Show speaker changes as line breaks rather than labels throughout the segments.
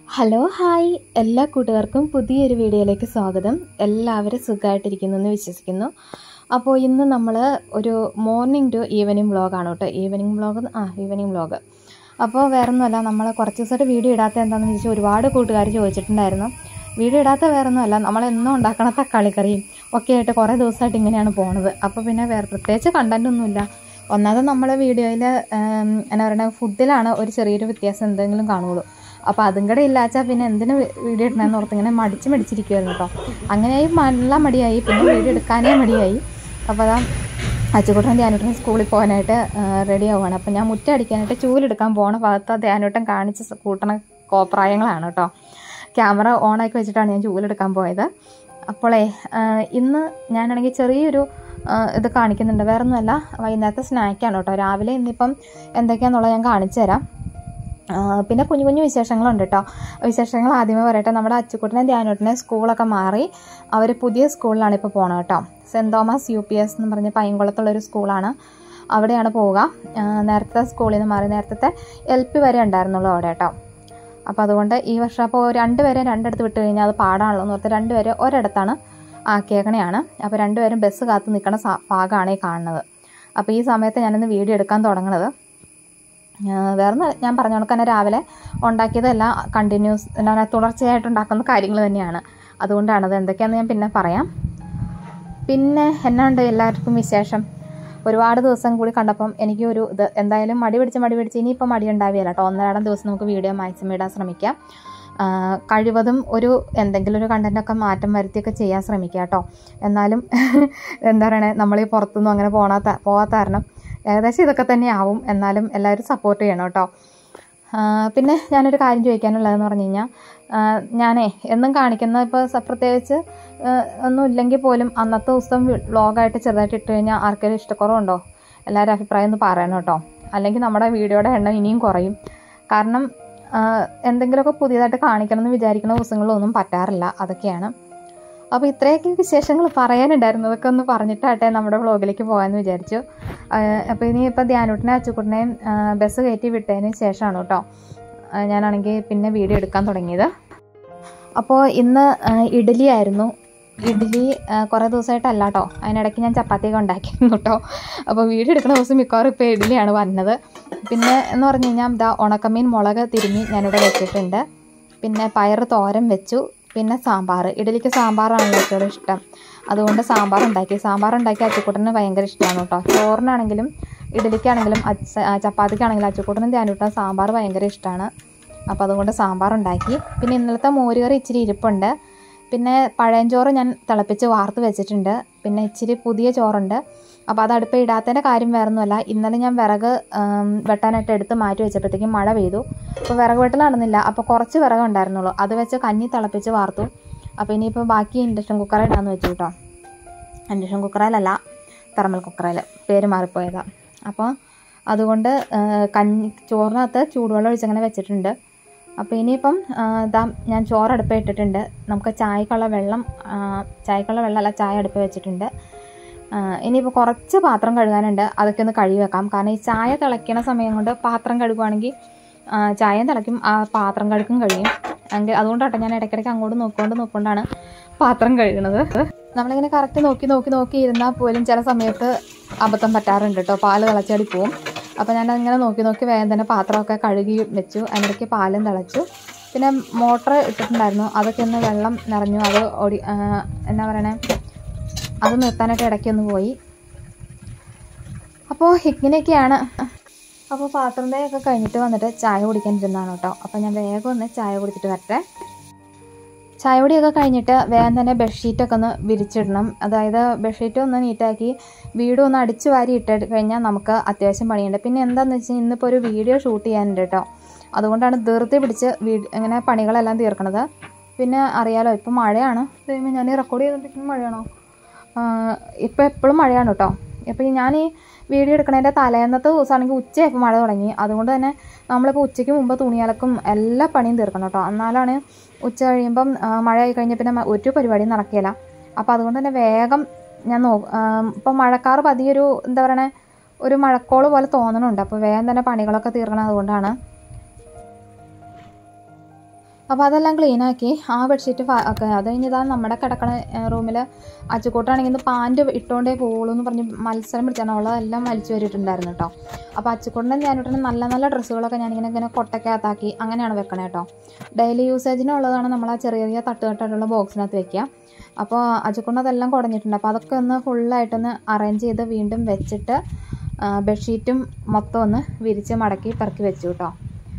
hello hi എല്ലാ കൂട്ടുകാർക്കും പുതിയൊരു വീഡിയോയിലേക്ക് സ്വാഗതം എല്ലാവരും സുഖമായിട്ടിരിക്കുന്നു എന്ന് വിശ്വസിക്കുന്നു അപ്പോൾ ഇന്ന് നമ്മൾ ഒരു മോർണിംഗ് ടു ഈവനിങ് വ്ളോഗാണ് കേട്ടോ ഈവനിങ് വ്ളോഗ് ആ ഈവനിങ് വ്ളോഗ് അപ്പോൾ വേറെ ഒന്നുമല്ല നമ്മൾ കുറച്ച് ദിവസമായിട്ട് വീഡിയോ ഇടാത്ത എന്താണെന്ന് ചോദിച്ചാൽ ഒരുപാട് കൂട്ടുകാർ ചോദിച്ചിട്ടുണ്ടായിരുന്നു വീഡിയോ ഇടാത്ത വേറെ ഒന്നുമല്ല നമ്മൾ എന്നും ഉണ്ടാക്കണ തക്കാളിക്കറിയും ഒക്കെ ആയിട്ട് കുറേ ദിവസമായിട്ട് ഇങ്ങനെയാണ് പോണത് അപ്പോൾ പിന്നെ വേറെ പ്രത്യേകിച്ച് കണ്ടൻ്റ് ഒന്നുമില്ല ഒന്നാമത് നമ്മൾ വീഡിയോയിൽ എന്നാ പറയുക ഫുഡിലാണ് ഒരു ചെറിയൊരു വ്യത്യാസം എന്തെങ്കിലും കാണുള്ളൂ അപ്പോൾ അതും കൂടെ ഇല്ലാച്ചാൽ പിന്നെ എന്തിനു വീഡിയോ ഇടണമെന്ന് ഓർത്ത് ഇങ്ങനെ മടിച്ച് മടിച്ചിരിക്കുമായിരുന്നു കേട്ടോ അങ്ങനെയായി നല്ല മടിയായി പിന്നെ വീഡിയോ എടുക്കാനേ മടിയായി അപ്പോൾ അതാ അച്ചുകൂട്ടൻ ധ്യാനൂട്ടൻ സ്കൂളിൽ പോകാനായിട്ട് റെഡി ആവുകയാണ് അപ്പോൾ ഞാൻ മുറ്റം അടിക്കാനായിട്ട് ചൂലെടുക്കാൻ പോണ ഭാഗത്ത് ആ ധ്യാനൂട്ടൻ കാണിച്ച് സ- കൂട്ടണ കോപ്രായങ്ങളാണ് കേട്ടോ ക്യാമറ ഓണാക്കി വെച്ചിട്ടാണ് ഞാൻ ചൂലെടുക്കാൻ പോയത് അപ്പോളേ ആ, ഇന്ന് ഞാനാണെങ്കിൽ ചെറിയൊരു ആ, ഇത് കാണിക്കുന്നുണ്ട് വേറെ ഒന്നുമല്ല വൈകുന്നേരത്തെ സ്നാക്കാണ് കേട്ടോ രാവിലെ ഇന്നിപ്പം എന്തൊക്കെയാണെന്നുള്ളത് ഞാൻ കാണിച്ചു തരാം ആ, പിന്നെ കുഞ്ഞു കുഞ്ഞു വിശേഷങ്ങളുണ്ട് കേട്ടോ വിശേഷങ്ങൾ ആദ്യമേ പറയട്ടെ നമ്മുടെ അച്ചുക്കുട്ടനെ ധ്യാനോട്ടിനെ സ്കൂളൊക്കെ മാറി അവർ പുതിയ സ്കൂളിലാണ് ഇപ്പോൾ പോണത് കേട്ടോ saint Thomas U P S എന്ന് പറഞ്ഞ പൈങ്കുളത്തുള്ളൊരു സ്കൂളാണ് അവിടെയാണ് പോവുക ആ, നേരത്തെ സ്കൂളിൽ നിന്ന് മാറി നേരത്തെ എൽ പി വരെ ഉണ്ടായിരുന്നുള്ളൂ അവിടെ കേട്ടോ അപ്പോൾ അതുകൊണ്ട് ഈ വർഷം അപ്പോൾ രണ്ടുപേരെ രണ്ടിടത്ത് വിട്ട് കഴിഞ്ഞാൽ അത് പാടാണല്ലോ എന്ന് ഓർത്ത് രണ്ടുപേരെ ഒരിടത്താണ് ആക്കിയേക്കണെയാണ് അപ്പോൾ രണ്ടുപേരും ബസ് കാത്ത് നിൽക്കുന്ന സാ- ഭാഗമാണ് ഈ കാണുന്നത് അപ്പോൾ ഈ സമയത്ത് ഞാനിന്ന് വീഡിയോ എടുക്കാൻ തുടങ്ങുന്നത് വേറെ ഒന്നും ഞാൻ പറഞ്ഞ കണക്ക് തന്നെ രാവിലെ ഉണ്ടാക്കിയതെല്ലാം കണ്ടിന്യൂസ് എന്താ പറയുക തുടർച്ചയായിട്ട് ഉണ്ടാക്കുന്ന കാര്യങ്ങൾ തന്നെയാണ് അതുകൊണ്ടാണത് എന്തൊക്കെയാണെന്ന് ഞാൻ പിന്നെ പറയാം പിന്നെ എന്നാണ്ട് എല്ലാവർക്കും വിശേഷം ഒരുപാട് ദിവസം കൂടി കണ്ടപ്പം എനിക്ക് ഒരു ഇത് എന്തായാലും മടി പിടിച്ച് മടി പിടിച്ച് ഇനിയിപ്പോൾ മടി ഉണ്ടാവുകയില്ല കേട്ടോ ഒന്നരാടം ദിവസം നമുക്ക് വീഡിയോ മാക്സിമം ഇടാൻ ശ്രമിക്കാം ആ, കഴിവതും ഒരു എന്തെങ്കിലും ഒരു കണ്ടൻറ്റൊക്കെ മാറ്റം വരുത്തിയൊക്കെ ചെയ്യാൻ ശ്രമിക്കുക കേട്ടോ എന്നാലും എന്താ പറയണേ നമ്മൾ ഈ പുറത്തുനിന്നും അങ്ങനെ പോണാത്ത പോകാത്ത കാരണം ഏകദേശം ഇതൊക്കെ തന്നെ ആവും എന്നാലും എല്ലാവരും സപ്പോർട്ട് ചെയ്യണം കേട്ടോ ആ, പിന്നെ ഞാനൊരു കാര്യം ചോദിക്കാനുള്ളതെന്ന് പറഞ്ഞു കഴിഞ്ഞാൽ ആ, ഞാനേ എന്നും കാണിക്കുന്ന ഇപ്പോൾ സ- പ്രത്യേകിച്ച് ആ, ഒന്നും ഇല്ലെങ്കിൽ പോലും അന്നത്തെ ദിവസം വ്ളോഗായിട്ട് ചെറുതായിട്ട് ഇട്ട് കഴിഞ്ഞാൽ ആർക്കെങ്കിലും ഇഷ്ടക്കുറവുണ്ടോ എല്ലാവരും അഭിപ്രായം ഒന്ന് പറയണം കേട്ടോ അല്ലെങ്കിൽ നമ്മുടെ വീഡിയോയുടെ എണ്ണം ഇനിയും കുറയും കാരണം ആ, എന്തെങ്കിലുമൊക്കെ പുതിയതായിട്ട് കാണിക്കണം എന്ന് വിചാരിക്കുന്ന ദിവസങ്ങളിലൊന്നും പറ്റാറില്ല അതൊക്കെയാണ് അപ്പോൾ ഇത്രയൊക്കെ വിശേഷങ്ങൾ പറയാനുണ്ടായിരുന്നു അതൊക്കെ ഒന്ന് പറഞ്ഞിട്ടാട്ടെ നമ്മുടെ വ്ളോഗിലേക്ക് പോകാമെന്ന് വിചാരിച്ചു അപ്പോൾ ഇനി ഇപ്പോൾ ധ്യാനൂട്ടിനെ അച്ചുക്കുട്ടിനെയും ആ, ബസ് കയറ്റി വിട്ടതിന് ശേഷമാണ് കേട്ടോ ആ, ഞാനാണെങ്കിൽ പിന്നെ വീഡിയോ എടുക്കാൻ തുടങ്ങിയത് അപ്പോൾ ഇന്ന് ആ, ഇഡ്ഡലി ആയിരുന്നു ഇഡ്ഡലി ആ, കുറേ ദിവസമായിട്ടല്ല കേട്ടോ അതിനിടയ്ക്ക് ഞാൻ ചപ്പാത്തിയൊക്കെ ഉണ്ടാക്കിയിരുന്നു കേട്ടോ അപ്പോൾ വീഡിയോ എടുക്കുന്ന ദിവസം മിക്കവാറും ഇപ്പോൾ ഇഡ്ഡലിയാണ് വന്നത് പിന്നെ എന്ന് പറഞ്ഞു കഴിഞ്ഞാൽ ഇതാ ഉണക്കമീൻ മുളക് തിരുമ്മി ഞാനിവിടെ വെച്ചിട്ടുണ്ട് പിന്നെ പയർ തോരൻ വെച്ചു പിന്നെ സാമ്പാർ ഇഡലിക്ക് സാമ്പാറാണല്ലോ ഏറ്റവും ഇഷ്ടം അതുകൊണ്ട് സാമ്പാർ ഉണ്ടാക്കി സാമ്പാർ ഉണ്ടാക്കി അച്ചുക്കുട്ടന് ഭയങ്കര ഇഷ്ടമാണ് കേട്ടോ ചോറിനാണെങ്കിലും ഇഡലിക്കാണെങ്കിലും അച്ച ആ, ചപ്പാത്തിക്കാണെങ്കിലും അച്ചുക്കുട്ടനും ധ്യാനൂട്ടനും സാമ്പാർ ഭയങ്കര ഇഷ്ടമാണ് അപ്പോൾ അതുകൊണ്ട് സാമ്പാർ ഉണ്ടാക്കി പിന്നെ ഇന്നലത്തെ മോരുകറി ഇച്ചിരി ഇരിപ്പുണ്ട് പിന്നെ പഴയഞ്ചോറ് ഞാൻ തിളപ്പിച്ച് വാർത്ത് വെച്ചിട്ടുണ്ട് പിന്നെ ഇച്ചിരി പുതിയ ചോറുണ്ട് അപ്പോൾ അത് അടുപ്പ് ഇടാത്തതിൻ്റെ കാര്യം വേറെ ഒന്നുമല്ല ഇന്നലെ ഞാൻ വിറക് ഉം, വെട്ടാനായിട്ട് എടുത്ത് മാറ്റി വെച്ചപ്പോഴത്തേക്കും മഴ പെയ്തു അപ്പോൾ വിറക് വെട്ടൽ നടന്നില്ല അപ്പോൾ കുറച്ച് വിറക് ഉണ്ടായിരുന്നുള്ളൂ അത് വെച്ച് കഞ്ഞി തിളപ്പിച്ച് വാർത്തു അപ്പോൾ ഇനിയിപ്പോൾ ബാക്കി ഇൻഡക്ഷൻ കുക്കറിൽ ഇടാന്ന് വെച്ചു കേട്ടോ ഇൻഡക്ഷൻ കുക്കറിലല്ല തെർമൽ കുക്കറിൽ പേര് മാറിപ്പോയതാണ് അപ്പോൾ അതുകൊണ്ട് ആ, കഞ്ഞി ചോറിനകത്ത് ചൂടുവെള്ളം ഒഴിച്ചങ്ങനെ വെച്ചിട്ടുണ്ട് അപ്പോൾ ഇനിയിപ്പം ആ, ഇതാ ഞാൻ ചോറ് അടുപ്പ് ഇട്ടിട്ടുണ്ട് നമുക്ക് ചായക്കുള്ള വെള്ളം ആ, ചായക്കുള്ള വെള്ളമല്ല ചായ അടുപ്പ് വെച്ചിട്ടുണ്ട് ആ, ഇനിയിപ്പോൾ കുറച്ച് പാത്രം കഴുകാനുണ്ട് അതൊക്കെ ഒന്ന് കഴുകി വെക്കാം കാരണം ഈ ചായ തിളയ്ക്കണ സമയം കൊണ്ട് പാത്രം കഴുകുവാണെങ്കിൽ ആ, ചായയും തിളയ്ക്കും ആ പാത്രം കഴുകും കഴിയും എങ്കിൽ അതുകൊണ്ടാട്ടെ ഞാൻ ഇടയ്ക്കിടയ്ക്ക് അങ്ങോട്ട് നോക്കിക്കൊണ്ട് നോക്കിക്കൊണ്ടാണ് പാത്രം കഴുകുന്നത് നമ്മളിങ്ങനെ കറക്റ്റ് നോക്കി നോക്കി നോക്കി ഇരുന്നാൽ പോലും ചില സമയത്ത് അബദ്ധം പറ്റാറുണ്ട് കേട്ടോ പാല് തിളച്ചാടി പോവും അപ്പോൾ ഞാൻ അങ്ങനെ നോക്കി നോക്കി വേഗം തന്നെ പാത്രമൊക്കെ കഴുകി വെച്ചു അതിനിടയ്ക്ക് പാലും തിളച്ചു പിന്നെ മോട്ടർ ഇട്ടിട്ടുണ്ടായിരുന്നു അതൊക്കെ ഒന്ന് വെള്ളം നിറഞ്ഞു അത് ഓടി ആ, എന്നാ പറയണേ അത് നിർത്താനായിട്ട് ഇടയ്ക്കൊന്ന് പോയി അപ്പോൾ ഇങ്ങനെയൊക്കെയാണ് അപ്പോൾ പാത്രത്തിൻ്റെയൊക്കെ കഴിഞ്ഞിട്ട് വന്നിട്ട് ചായ കുടിക്കാനിരുന്നതാണ് കേട്ടോ അപ്പോൾ ഞാൻ വേഗം ഒന്ന് ചായ കുടിച്ചിട്ട് വരട്ടെ ചായ കുടിയൊക്കെ കഴിഞ്ഞിട്ട് വേഗം തന്നെ ബെഡ്ഷീറ്റൊക്കെ ഒന്ന് വിരിച്ചിടണം അതായത് ബെഡ്ഷീറ്റ് ഒന്ന് നീറ്റാക്കി വീടും ഒന്ന് അടിച്ചു വാരി ഇട്ട് കഴിഞ്ഞാൽ നമുക്ക് അത്യാവശ്യം പണിയുണ്ട് പിന്നെ എന്താണെന്ന് വെച്ചാൽ ഇന്നിപ്പോൾ ഒരു വീഡിയോ ഷൂട്ട് ചെയ്യാനുണ്ട് കേട്ടോ അതുകൊണ്ടാണ് ധൃതി പിടിച്ച് വീ ഇങ്ങനെ പണികളെല്ലാം തീർക്കണത് പിന്നെ അറിയാലോ ഇപ്പം മഴയാണ് ദൈവമേ ഞാൻ റെക്കോർഡ് ചെയ്തിട്ടിരിക്കുന്ന മഴയാണോ ഇപ്പോൾ എപ്പോഴും മഴയാണ് കേട്ടോ അപ്പോൾ ഞാൻ ഈ വീഡിയോ എടുക്കണതിൻ്റെ തലേന്നത്തെ ദിവസമാണെങ്കിൽ ഉച്ചയായപ്പോൾ മഴ തുടങ്ങി അതുകൊണ്ട് തന്നെ നമ്മളിപ്പോൾ ഉച്ചയ്ക്ക് മുമ്പ് തുണിയലക്കും എല്ലാ പണിയും തീർക്കണം കേട്ടോ എന്നാലാണ് ഉച്ച കഴിയുമ്പം ആ, മഴ ആയി കഴിഞ്ഞാൽ പിന്നെ മ- ഒരു പരിപാടിയും നടക്കില്ല അപ്പോൾ അതുകൊണ്ട് തന്നെ വേഗം ഞാൻ നോ ഇപ്പം മഴക്കാറ് പതിയൊരു എന്താ പറയണേ ഒരു മഴക്കോള് പോലെ തോന്നണുണ്ട് അപ്പോൾ വേഗം തന്നെ പണികളൊക്കെ തീർക്കണം അതുകൊണ്ടാണ് അപ്പോൾ അതെല്ലാം ക്ലീനാക്കി ആ ബെഡ്ഷീറ്റ് ഒക്കെ അത് കഴിഞ്ഞതാ നമ്മുടെ കിടക്കണ റൂമിൽ അച്ചുക്കൂട്ടാണെങ്കിൽ ഇന്ന് പാൻറ്റ് ഇട്ടുകൊണ്ടേ പോകുള്ളൂ എന്ന് പറഞ്ഞ് മത്സരം പിടിച്ചാണ് അവളെല്ലാം വലിച്ചു വരിയിട്ടുണ്ടായിരുന്നു കേട്ടോ അപ്പോൾ അച്ചുക്കൂട്ടൻ ഞാനിട്ടുന്ന നല്ല നല്ല ഡ്രസ്സുകളൊക്കെ ഞാനിങ്ങനെ ഇങ്ങനെ കൊട്ടക്കകത്താക്കി അങ്ങനെയാണ് വെക്കണേ കേട്ടോ ഡെയിലി യൂസേജിനുള്ളതാണ് നമ്മൾ ആ ചെറിയ ചെറിയ തട്ടുകെട്ടായിട്ടുള്ള ബോക്സിനകത്ത് വെക്കുക അപ്പോൾ അച്ചുക്കൂട്ടൻ അതെല്ലാം കുടഞ്ഞിട്ടുണ്ട് അപ്പോൾ അതൊക്കെ ഒന്ന് ഫുള്ളായിട്ടൊന്ന് അറേഞ്ച് ചെയ്ത് വീണ്ടും വെച്ചിട്ട് ബെഡ്ഷീറ്റും മൊത്തം ഒന്ന് വിരിച്ച് മടക്കി പെറുക്കി വെച്ചു കേട്ടോ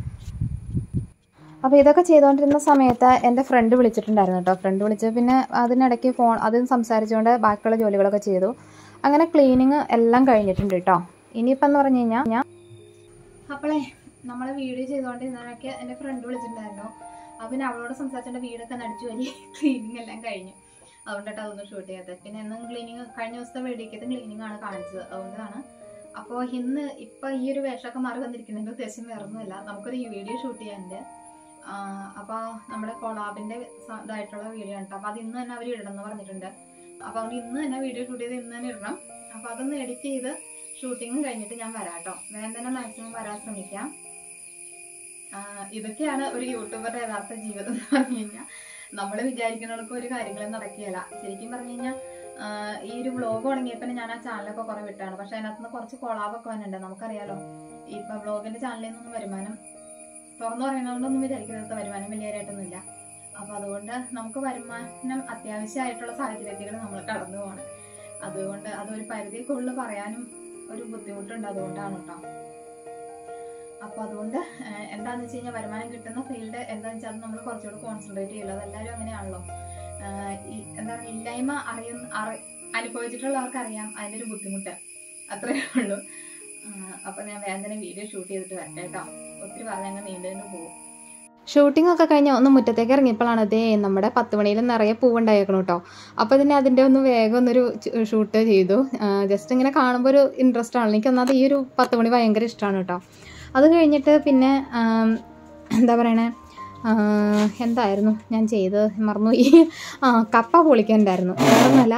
അപ്പോൾ ഇതൊക്കെ ചെയ്തുകൊണ്ടിരുന്ന സമയത്ത് എൻ്റെ ഫ്രണ്ട് വിളിച്ചിട്ടുണ്ടായിരുന്നു കേട്ടോ ഫ്രണ്ട് വിളിച്ച് പിന്നെ അതിനിടയ്ക്ക് ഫോൺ അതിൽ സംസാരിച്ചുകൊണ്ട് ബാക്കിയുള്ള ജോലികളൊക്കെ ചെയ്തു അങ്ങനെ ക്ലീനിങ് എല്ലാം കഴിഞ്ഞിട്ടുണ്ട് കേട്ടോ ഇനിയിപ്പം എന്ന് പറഞ്ഞു കഴിഞ്ഞാൽ ഞാൻ അപ്പോളേ നമ്മൾ വീഡിയോ ചെയ്തുകൊണ്ടിരുന്നതൊക്കെ എൻ്റെ ഫ്രണ്ട് വിളിച്ചിട്ടുണ്ടായിരുന്നു അപ്പോൾ പിന്നെ അവളോട് സംസാരിച്ചുകൊണ്ട് വീടൊക്കെ നടിച്ചു വരി ക്ലീനിങ് എല്ലാം കഴിഞ്ഞു അതുകൊണ്ടിട്ട് അതൊന്നും ഷൂട്ട് ചെയ്യാത്തത് പിന്നെ എന്നും ക്ലീനിങ് കഴിഞ്ഞ ദിവസത്തെ വീഡിയോക്കത്ത് ക്ലീനിങ് ആണ് കാണിച്ചത് അതുകൊണ്ടാണ് അപ്പോൾ ഇന്ന് ഇപ്പം ഈ ഒരു വേഷമൊക്കെ മാറി വന്നിരിക്കുന്നതിൻ്റെ ഉദ്ദേശം വേറൊന്നുമില്ല നമുക്കൊരു വീഡിയോ ഷൂട്ട് ചെയ്യാനുണ്ട് അപ്പോൾ നമ്മുടെ കൊളാബിൻ്റെ ഇതായിട്ടുള്ള വീഡിയോ ആണ് അപ്പോൾ അത് ഇന്ന് തന്നെ അവർ ഇടണം എന്ന് പറഞ്ഞിട്ടുണ്ട് അപ്പോൾ അതുകൊണ്ട് ഇന്ന് തന്നെ വീഡിയോ ഷൂട്ട് ചെയ്ത് ഇന്ന് തന്നെ ഇടണം അപ്പോൾ അതൊന്ന് എഡിറ്റ് ചെയ്ത് ഷൂട്ടിങ്ങും കഴിഞ്ഞിട്ട് ഞാൻ വരാം കേട്ടോ വേഗം തന്നെ മാക്സിമം വരാൻ ശ്രമിക്കാം ഇതൊക്കെയാണ് ഒരു യൂട്യൂബറുടെ യഥാർത്ഥ ജീവിതം എന്ന് പറഞ്ഞു കഴിഞ്ഞാൽ നമ്മൾ വിചാരിക്കുന്നവർക്ക് ഒരു കാര്യങ്ങളും നടക്കുകയില്ല ശരിക്കും പറഞ്ഞു കഴിഞ്ഞാൽ ഈ ഒരു വ്ളോഗ് തുടങ്ങിയപ്പോൾ ഞാൻ ആ ചാനലൊക്കെ കുറെ വിട്ടാണ് പക്ഷെ അതിനകത്ത് നിന്ന് കുറച്ച് കൊളാബൊക്കെ വന്നിട്ടുണ്ട് നമുക്കറിയാലോ ഇപ്പൊ വ്ളോഗിന്റെ ചാനലിൽ നിന്നും വരുമാനം തുറന്നു പറയുന്നതുകൊണ്ടൊന്നും വിചാരിക്കുന്നത് വരുമാനം വലിയതായിട്ടൊന്നുമില്ല അപ്പൊ അതുകൊണ്ട് നമുക്ക് വരുമാനം അത്യാവശ്യമായിട്ടുള്ള സാഹചര്യത്തിൽ നമ്മൾ കടന്നു പോകണം അതുകൊണ്ട് അതൊരു പരിധി കൂടുതൽ പറയാനും ഒരു ബുദ്ധിമുട്ടുണ്ട് അതുകൊണ്ടാണ് കേട്ടോ അപ്പൊ അതുകൊണ്ട് എന്താന്ന് വെച്ച് കഴിഞ്ഞാൽ വരുമാനം കിട്ടുന്ന ഫീൽഡ് എന്താന്ന് വെച്ചാൽ അത് നമ്മൾ കുറച്ചുകൂടെ കോൺസെൻട്രേറ്റ് ചെയ്യുള്ളൂ അതെല്ലാവരും അങ്ങനെയാണല്ലോ ഈ എന്താ പറയുക ഇല്ലായ്മ അറിയുന്ന അറി അനുഭവിച്ചിട്ടുള്ളവർക്ക് അറിയാം അതിൻ്റെ ഒരു ബുദ്ധിമുട്ട് അത്രയേ ഉള്ളൂ അപ്പൊ ഞാൻ വേഗം തന്നെ വീഡിയോ ഷൂട്ട് ചെയ്തിട്ട് വരട്ടെ കേട്ടോ ഒത്തിരി പറഞ്ഞങ്ങ് നീണ്ടു പോകും ഷൂട്ടിംഗ് ഒക്കെ കഴിഞ്ഞ് ഒന്ന് മുറ്റത്തേക്ക് ഇറങ്ങിയപ്പോഴാണ് അതേ നമ്മുടെ പത്ത് മണിയിൽ നിറയെ പൂവുണ്ടായേക്കണം കേട്ടോ അപ്പോൾ ഇതിനെ അതിൻ്റെ ഒന്ന് വേഗം ഒന്നൊരു ഷൂട്ട് ചെയ്തു ജസ്റ്റ് ഇങ്ങനെ കാണുമ്പോൾ ഒരു ഇൻട്രസ്റ്റ് ആണ് എനിക്ക് ഒന്നാമത് ഈ ഒരു പത്ത് മണി ഭയങ്കര ഇഷ്ടമാണ് കേട്ടോ അത് കഴിഞ്ഞിട്ട് പിന്നെ എന്താ പറയണേ എന്തായിരുന്നു ഞാൻ ചെയ്ത് മറന്നുപോയി ആ കപ്പ പൊളിക്കണ്ടായിരുന്നു വേറൊന്നുമല്ല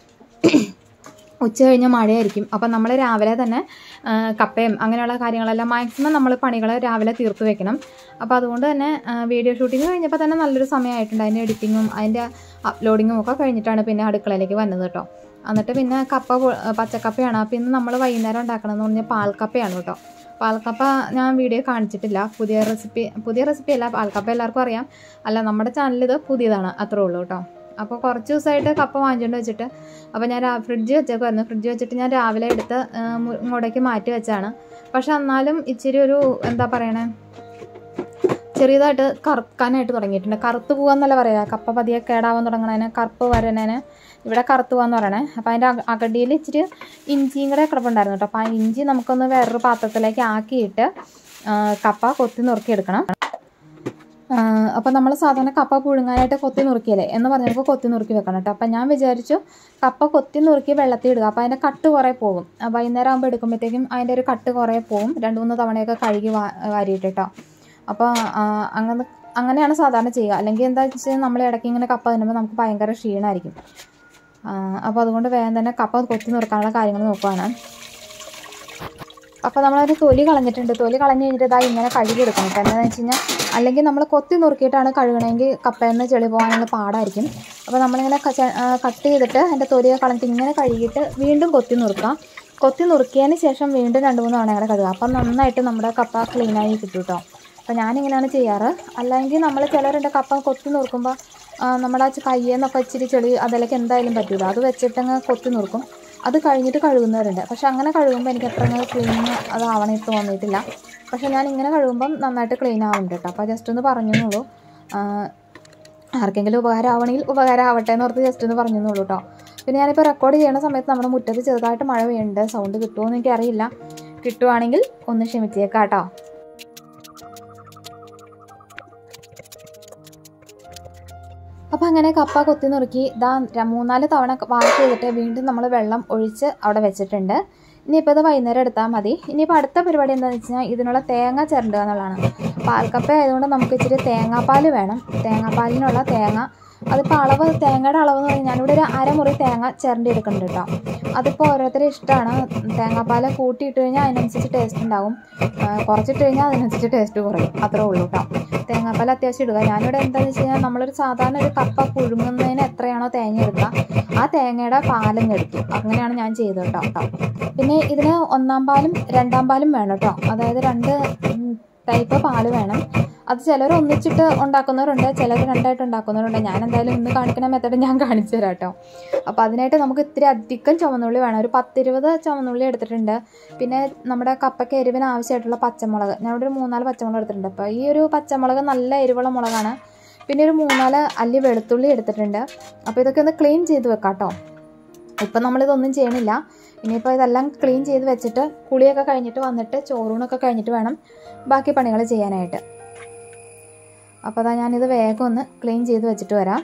ഉച്ച കഴിഞ്ഞ് മഴയായിരിക്കും അപ്പം നമ്മൾ രാവിലെ തന്നെ കപ്പയും അങ്ങനെയുള്ള കാര്യങ്ങളെല്ലാം മാക്സിമം നമ്മൾ പണികൾ രാവിലെ തീർത്ത് വെക്കണം അപ്പോൾ അതുകൊണ്ട് തന്നെ വീഡിയോ ഷൂട്ടിങ് കഴിഞ്ഞപ്പോൾ തന്നെ നല്ലൊരു സമയമായിട്ടുണ്ട് അതിൻ്റെ എഡിറ്റിങ്ങും അതിൻ്റെ അപ്ലോഡിങ്ങും ഒക്കെ കഴിഞ്ഞിട്ടാണ് പിന്നെ അടുക്കളയിലേക്ക് വന്നത് കേട്ടോ എന്നിട്ട് പിന്നെ കപ്പ പച്ചക്കപ്പയാണ് അപ്പോൾ ഇന്ന് നമ്മൾ വൈകുന്നേരം ഉണ്ടാക്കണമെന്ന് പറഞ്ഞാൽ പാൽക്കപ്പയാണ് കേട്ടോ പാൽക്കപ്പ ഞാൻ വീഡിയോ കാണിച്ചിട്ടില്ല പുതിയ റെസിപ്പി പുതിയ റെസിപ്പി അല്ല പാൽക്കപ്പ എല്ലാവർക്കും അറിയാം അല്ല നമ്മുടെ ചാനൽ ഇത് പുതിയതാണ് അത്രേ ഉള്ളൂ കേട്ടോ അപ്പോൾ കുറച്ച് ദിവസമായിട്ട് കപ്പ വാങ്ങിച്ചുകൊണ്ട് വെച്ചിട്ട് അപ്പോൾ ഞാൻ ഫ്രിഡ്ജ് വെച്ചേക്കുമായിരുന്നു ഫ്രിഡ്ജ് വെച്ചിട്ട് ഞാൻ രാവിലെ എടുത്ത് ഇങ്ങോട്ടേക്ക് മാറ്റി വെച്ചാണ് പക്ഷെ എന്നാലും ഇച്ചിരി ഒരു എന്താ പറയണേ ചെറിയതായിട്ട് കറുക്കാനായിട്ട് തുടങ്ങിയിട്ടുണ്ട് കറുത്ത് പോകാന്നല്ല പറയുക കപ്പ പതിയെ കേടാവാൻ തുടങ്ങണതിന് കറുപ്പ് വരണേന് ഇവിടെ കറുത്ത് പോകാന്ന് പറയണേ അപ്പോൾ അതിൻ്റെ അകടിയിൽ ഇച്ചിരി ഇഞ്ചിയും കൂടെ കിടപ്പുണ്ടായിരുന്നു കേട്ടോ അപ്പോൾ ആ ഇഞ്ചി നമുക്കൊന്ന് വേറൊരു പാത്രത്തിലേക്ക് ആക്കിയിട്ട് കപ്പ കൊത്തി നുറുക്കി എടുക്കണം അപ്പോൾ നമ്മൾ സാധാരണ കപ്പ പുഴുങ്ങാനായിട്ട് കൊത്തി നുറുക്കിയല്ലേ എന്ന് പറഞ്ഞപ്പോൾ കൊത്തി നുറുക്കി വെക്കണം കേട്ടോ അപ്പോൾ ഞാൻ വിചാരിച്ചു കപ്പ കൊത്തി നുറുക്കി വെള്ളത്തിൽ ഇടുക അപ്പോൾ അതിൻ്റെ കട്ട് കുറേ പോകും വൈകുന്നേരം ആകുമ്പോൾ എടുക്കുമ്പോഴത്തേക്കും അതിൻ്റെ ഒരു കട്ട് കുറേ പോകും രണ്ട് മൂന്ന് തവണയൊക്കെ കഴുകി വാരിയിട്ട് കേട്ടോ അപ്പോൾ അങ്ങനെ അങ്ങനെയാണ് സാധാരണ ചെയ്യുക അല്ലെങ്കിൽ എന്താ വെച്ചാൽ നമ്മൾ ഇടയ്ക്ക് ഇങ്ങനെ കപ്പ തിന്നുമ്പോൾ നമുക്ക് ഭയങ്കര ക്ഷീണമായിരിക്കും അപ്പോൾ അതുകൊണ്ട് വേഗം തന്നെ കപ്പ കൊത്തി നുറുക്കാനുള്ള കാര്യങ്ങൾ നോക്കുവാണ് അപ്പോൾ നമ്മളതിന് തൊലി കളഞ്ഞിട്ടുണ്ട് തൊലി കളഞ്ഞ് കഴിഞ്ഞിട്ട് ഇതാ ഇങ്ങനെ കഴുകിയെടുക്കണം കേട്ടോ എന്താണെന്ന് വെച്ച് കഴിഞ്ഞാൽ അല്ലെങ്കിൽ നമ്മൾ കൊത്തി നുറുക്കിയിട്ടാണ് കഴുകണമെങ്കിൽ കപ്പയിൽ നിന്ന് ചെളി പോകാനുള്ള പാടായിരിക്കും അപ്പോൾ നമ്മളിങ്ങനെ കട്ട് ചെയ്തിട്ട് അതിൻ്റെ തൊലിയൊക്കെ കളഞ്ഞിട്ട് ഇങ്ങനെ കഴുകിയിട്ട് വീണ്ടും കൊത്തി നുറുക്കാം കൊത്തി നുറുക്കിയതിന് ശേഷം വീണ്ടും രണ്ട് മൂന്ന് തവണ കൂടെ കഴുകുക അപ്പം നന്നായിട്ട് നമ്മുടെ കപ്പ ക്ലീനായി കിട്ടും കേട്ടോ അപ്പോൾ ഞാനിങ്ങനെയാണ് ചെയ്യാറ് അല്ലെങ്കിൽ നമ്മൾ ചിലരുടെ കപ്പ കൊത്തി നുറുക്കുമ്പോൾ നമ്മുടെ കയ്യെന്നൊക്കെ ഇച്ചിരി ചെളി അതിലേക്ക് എന്തായാലും പറ്റില്ല അത് വെച്ചിട്ടങ്ങ് കൊത്തി നുറുക്കും അത് കഴിഞ്ഞിട്ട് കഴുകുന്നവരുണ്ട് പക്ഷെ അങ്ങനെ കഴുകുമ്പോൾ എനിക്ക് അത്ര ക്ലീൻ അതാവണമായിട്ട് തോന്നിയിട്ടില്ല പക്ഷെ ഞാൻ ഇങ്ങനെ കഴുകുമ്പം നന്നായിട്ട് ക്ലീൻ ആവുന്നുണ്ട് കേട്ടോ അപ്പോൾ ജസ്റ്റ് ഒന്ന് പറഞ്ഞെന്നുള്ളൂ ആർക്കെങ്കിലും ഉപകാരം ആവണമെങ്കിൽ ഉപകാരം ആവട്ടെ എന്ന് ഓർത്ത് ജസ്റ്റ് ഒന്ന് പറഞ്ഞെന്നുള്ളൂ കേട്ടോ പിന്നെ ഞാനിപ്പോൾ റെക്കോർഡ് ചെയ്യുന്ന സമയത്ത് നമ്മുടെ മുറ്റത്ത് ചെറുതായിട്ട് മഴ പെയ്യുന്നുണ്ട് സൗണ്ട് കിട്ടുമോ എന്ന് എനിക്കറിയില്ല കിട്ടുവാണെങ്കിൽ ഒന്ന് ക്ഷമിച്ചേക്കാം കേട്ടോ അപ്പോൾ അങ്ങനെ കപ്പ കൊത്തി നുറുക്കി ഇതാ മൂന്നാല് തവണ വാഷ് ചെയ്തിട്ട് വീണ്ടും നമ്മൾ വെള്ളം ഒഴിച്ച് അവിടെ വെച്ചിട്ടുണ്ട് ഇനിയിപ്പോൾ ഇത് വൈകുന്നേരം എടുത്താൽ മതി ഇനിയിപ്പോൾ അടുത്ത പരിപാടി എന്താണെന്ന് വെച്ച് കഴിഞ്ഞാൽ ഇതിനുള്ള തേങ്ങ ചിരണ്ടുക എന്നുള്ളതാണ് പാൽക്കപ്പ ആയതുകൊണ്ട് നമുക്ക് ഇച്ചിരി തേങ്ങാപ്പാൽ വേണം തേങ്ങാപ്പാലിനുള്ള തേങ്ങ അതിപ്പോൾ അളവ് തേങ്ങയുടെ അളവ് എന്ന് പറഞ്ഞാൽ ഞാനിവിടെ ഒരു അരമുറി തേങ്ങ ചിരണ്ടി എടുക്കുന്നുണ്ട് കേട്ടോ അതിപ്പോൾ ഓരോരുത്തരുടെ ഇഷ്ടമാണ് തേങ്ങാപ്പാൽ കൂട്ടിയിട്ട് കഴിഞ്ഞാൽ അതിനനുസരിച്ച് ടേസ്റ്റ് ഉണ്ടാവും ആ, കുറച്ചിട്ട് കഴിഞ്ഞാൽ അതിനനുസരിച്ച് ടേസ്റ്റ് കുറയും അത്രേ ഉള്ളൂ കേട്ടോ തേങ്ങാപ്പാൽ അത്യാവശ്യം ഇടുക ഞാനിവിടെ എന്താണെന്ന് വെച്ച് കഴിഞ്ഞാൽ നമ്മളൊരു സാധാരണ ഒരു കപ്പ പുഴുങ്ങുന്നതിന് എത്രയാണോ തേങ്ങ എടുക്കുക ആ തേങ്ങയുടെ പാലും എടുക്കും അങ്ങനെയാണ് ഞാൻ ചെയ്തത് കേട്ടോ കേട്ടോ പിന്നെ ഇതിന് ഒന്നാം പാലും രണ്ടാം പാലും വേണം കേട്ടോ അതായത് രണ്ട് ടൈപ്പ് പാല് വേണം അത് ചിലർ ഒന്നിച്ചിട്ട് ഉണ്ടാക്കുന്നവരുണ്ട് ചിലർ രണ്ടായിട്ട് ഉണ്ടാക്കുന്നവരുണ്ട് ഞാൻ എന്തായാലും ഇന്ന് കാണിക്കുന്ന മെത്തഡ് ഞാൻ കാണിച്ചു തരാം കേട്ടോ അപ്പോൾ അതിനായിട്ട് നമുക്ക് ഇത്തിരി അധികം ചുവന്നുള്ളി വേണം ഒരു പത്തിരുപത് ചുവന്നുള്ളി എടുത്തിട്ടുണ്ട് പിന്നെ നമ്മുടെ കപ്പയ്ക്ക് എരിവിന് ആവശ്യമായിട്ടുള്ള പച്ചമുളക് ഞാൻ ഇവിടെ ഒരു മൂന്നാല് പച്ചമുളക് എടുത്തിട്ടുണ്ട് അപ്പോൾ ഈ ഒരു പച്ചമുളക് നല്ല എരിവുള്ള മുളകാണ് പിന്നെ ഒരു മൂന്നാല് അല്ലി വെളുത്തുള്ളി എടുത്തിട്ടുണ്ട് അപ്പോൾ ഇതൊക്കെ ഒന്ന് ക്ലീൻ ചെയ്ത് വെക്കാം കേട്ടോ ഇപ്പം നമ്മളിതൊന്നും ചെയ്യണില്ല ഇനിയിപ്പോൾ ഇതെല്ലാം ക്ലീൻ ചെയ്ത് വെച്ചിട്ട് കുളിയൊക്കെ കഴിഞ്ഞിട്ട് വന്നിട്ട് ചോറൂണൊക്കെ കഴിഞ്ഞിട്ട് വേണം ബാക്കി പണികൾ ചെയ്യാനായിട്ട് അപ്പോൾ അതാ ഞാനിത് വേഗം ഒന്ന് ക്ലീൻ ചെയ്ത് വെച്ചിട്ട് വരാം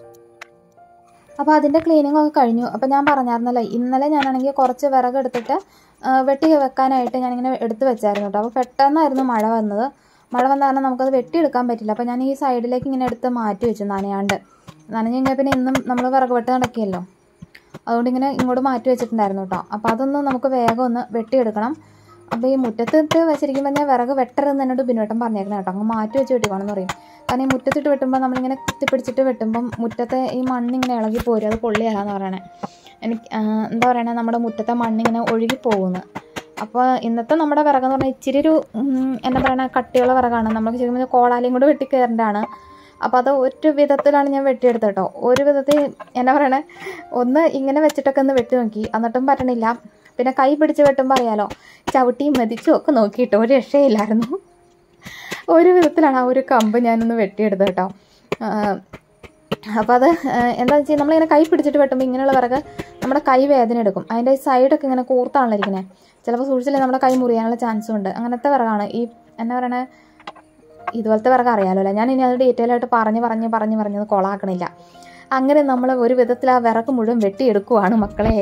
അപ്പോൾ അതിൻ്റെ ക്ലീനിങ് ഒക്കെ കഴിഞ്ഞു അപ്പോൾ ഞാൻ പറഞ്ഞായിരുന്നല്ലോ ഇന്നലെ ഞാനാണെങ്കിൽ കുറച്ച് വിറക് എടുത്തിട്ട് ആ, വെട്ടി വെക്കാനായിട്ട് ഞാനിങ്ങനെ എടുത്ത് വെച്ചായിരുന്നു കേട്ടോ അപ്പോൾ പെട്ടെന്നായിരുന്നു മഴ വന്നത് മഴ വന്ന കാരണം നമുക്കത് വെട്ടിയെടുക്കാൻ പറ്റില്ല അപ്പോൾ ഞാൻ ഈ സൈഡിലേക്ക് ഇങ്ങനെ എടുത്ത് മാറ്റി വെച്ചു നനയാണ്ട് നനഞ്ഞു കഴിഞ്ഞാൽ പിന്നെ ഇന്നും നമ്മൾ വിറക് വെട്ട് നടക്കിയല്ലോ അതുകൊണ്ട് ഇങ്ങനെ ഇങ്ങോട്ട് മാറ്റി വെച്ചിട്ടുണ്ടായിരുന്നു കേട്ടോ അപ്പോൾ അതൊന്ന് നമുക്ക് വേഗം ഒന്ന് വെട്ടിയെടുക്കണം അപ്പോൾ ഈ മുറ്റത്തിട്ട് വെച്ചിരിക്കുമ്പോൾ ഞാൻ വിറക് വെട്ടരുതെന്ന് എന്നോട് ബിനുവട്ടം പറഞ്ഞേക്കണം കേട്ടോ അങ്ങ് മാറ്റി വെച്ച് വെട്ടിക്കോണം എന്ന് പറയും കാരണം ഈ മുറ്റത്തിട്ട് വെട്ടുമ്പോൾ നമ്മളിങ്ങനെ കുത്തിപ്പിടിച്ചിട്ട് വെട്ടുമ്പം മുറ്റത്തെ ഈ മണ്ണിങ്ങനെ ഇളകി പോരും അത് പൊള്ളിയല്ലാന്ന് പറയണേ എനിക്ക് ആ, എന്താ പറയണേ നമ്മുടെ മുറ്റത്തെ മണ്ണിങ്ങനെ ഒഴുകി പോകുന്നു അപ്പോൾ ഇന്നത്തെ നമ്മുടെ വിറകെന്ന് പറഞ്ഞാൽ ഇച്ചിരി ഒരു ഉം, എന്താ പറയണ കട്ടിയുള്ള വിറകാണ് നമുക്ക് ശരിക്കും കോളാലിയും കൂടെ വെട്ടി കയറേണ്ടതാണ് അപ്പോൾ അത് ഒരു വിധത്തിലാണ് ഞാൻ വെട്ടിയെടുത്തത് കേട്ടോ ഒരു വിധത്തിൽ എന്നാ പറയണേ ഒന്ന് ഇങ്ങനെ വെച്ചിട്ടൊക്കെ ഒന്ന് വെട്ടി നോക്കി എന്നിട്ടും പറ്റണില്ല പിന്നെ കൈ പിടിച്ച് വെട്ടുമ്പോൾ അറിയാലോ ചവിട്ടിയും മതിച്ചും ഒക്കെ നോക്കിയിട്ട് ഒരു രക്ഷയില്ലായിരുന്നു ഒരു വിധത്തിലാണ് ആ ഒരു കമ്പ് ഞാനൊന്ന് വെട്ടിയെടുത്തത് കേട്ടോ അപ്പോൾ അത് എന്താണെന്ന് വെച്ചാൽ നമ്മളിങ്ങനെ കൈ പിടിച്ചിട്ട് വെട്ടുമ്പോൾ ഇങ്ങനെയുള്ള വിറക് നമ്മുടെ കൈ വേദന എടുക്കും അതിൻ്റെ സൈഡൊക്കെ ഇങ്ങനെ കൂർത്താണല്ലോ ഇരിക്കുന്നത് ചിലപ്പോൾ സൂക്ഷിച്ചില്ലേ നമ്മുടെ കൈ മുറിയാനുള്ള ചാൻസും ഉണ്ട് അങ്ങനത്തെ വിറകാണ് ഈ എന്നാ പറയണേ ഇതുപോലത്തെ വിറക് അറിയാലോ അല്ലേ ഞാൻ ഇനി അത് ഡീറ്റെയിൽ ആയിട്ട് പറഞ്ഞ് പറഞ്ഞ് പറഞ്ഞ് പറഞ്ഞത് കൊളാക്കണില്ല അങ്ങനെ നമ്മൾ ഒരു വിധത്തിൽ ആ വിറക് മുഴുവൻ വെട്ടിയെടുക്കുവാണ് മക്കളെ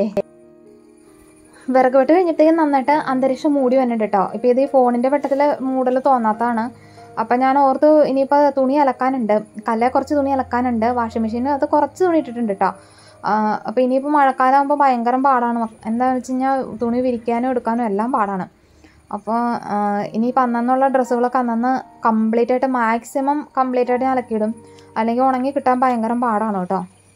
വിറക് വെട്ട് കഴിഞ്ഞിട്ടേക്കും നന്നായിട്ട് അന്തരീക്ഷം മൂടി വന്നിട്ട് കേട്ടോ ഇപ്പോൾ ഇത് ഈ ഫോണിൻ്റെ വെട്ടത്തിൽ മൂടൽ തോന്നാത്തതാണ് അപ്പം ഞാൻ ഓർത്ത് ഇനിയിപ്പോൾ തുണി അലക്കാനുണ്ട് കല്ലേ കുറച്ച് തുണി അലക്കാനുണ്ട് വാഷിംഗ് മെഷീനിൽ അത് കുറച്ച് തുണി ഇട്ടിട്ടുണ്ട് കേട്ടോ അപ്പോൾ ഇനിയിപ്പോൾ മഴക്കാലമാകുമ്പോൾ ഭയങ്കര പാടാണ് മക്ക- എന്താണെന്ന് വെച്ച് കഴിഞ്ഞാൽ തുണി വിരിക്കാനും എടുക്കാനും എല്ലാം പാടാണ് അപ്പോൾ ഇനിയിപ്പോൾ അന്നുള്ള ഡ്രസ്സുകളൊക്കെ അന്നന്ന് കംപ്ലീറ്റ് ആയിട്ട് മാക്സിമം കംപ്ലീറ്റ് ആയിട്ട് ഞാൻ അലക്കിയിടും അല്ലെങ്കിൽ ഉണങ്ങി കിട്ടാൻ ഭയങ്കര പാടാണ് കേട്ടോ